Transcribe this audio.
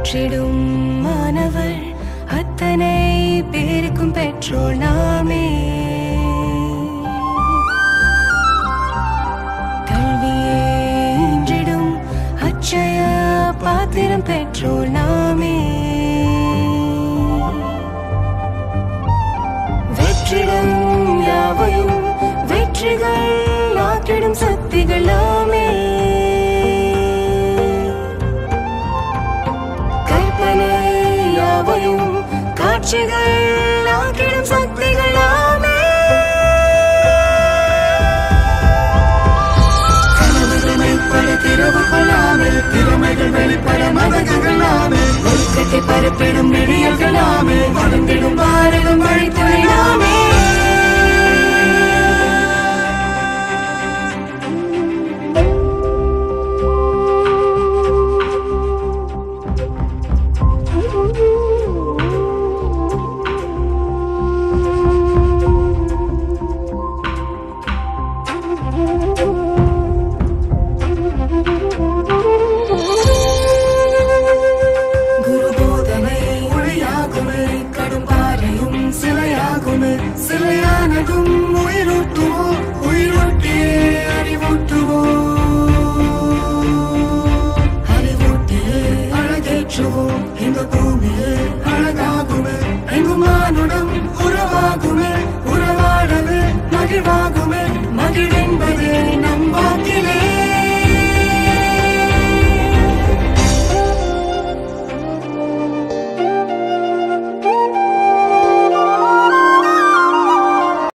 பெற்றிடும் மாணவர் அத்தனை பேருக்கும் பெற்றோர் நாமே கல்வியே இன்றிடும் அச்சய பாத்திரம் பெற்றோர் நாமே வெற்றிடம் யாவையும் வெற்றிகள் ஆக்கிடும் சக்திகள் நாமே கற்பனை யாவையும் காட்சிகள் ஆக்கிடும் சக்திகள் நாமே கனவுகள் மெய்ப்பட திறவு கொள்ளாமல் திறமைகள் வெளிப்பட மதகுகள் நாமே ஒழுக்கத்தை பரப்பிடும் நெறியல்கள் நாமே வளர்ந்திடும் பாரதம் வழித்துறை நாமே குரு போதனை ஒளியாகுமே கடும் பாறையும் சிலையாகுமே சிலையானதும் உயிரூட்டுவோம் உயிரூட்டியே அறிவூட்டுவோம் அறிவூட்டியே அழகேற்றுவோம் இந்த பூமியே அழகாகுமே எங்கு மானுடம் உறவாகுமே உறவாடவே மகிழ்வாகுமே மகிழென்பதே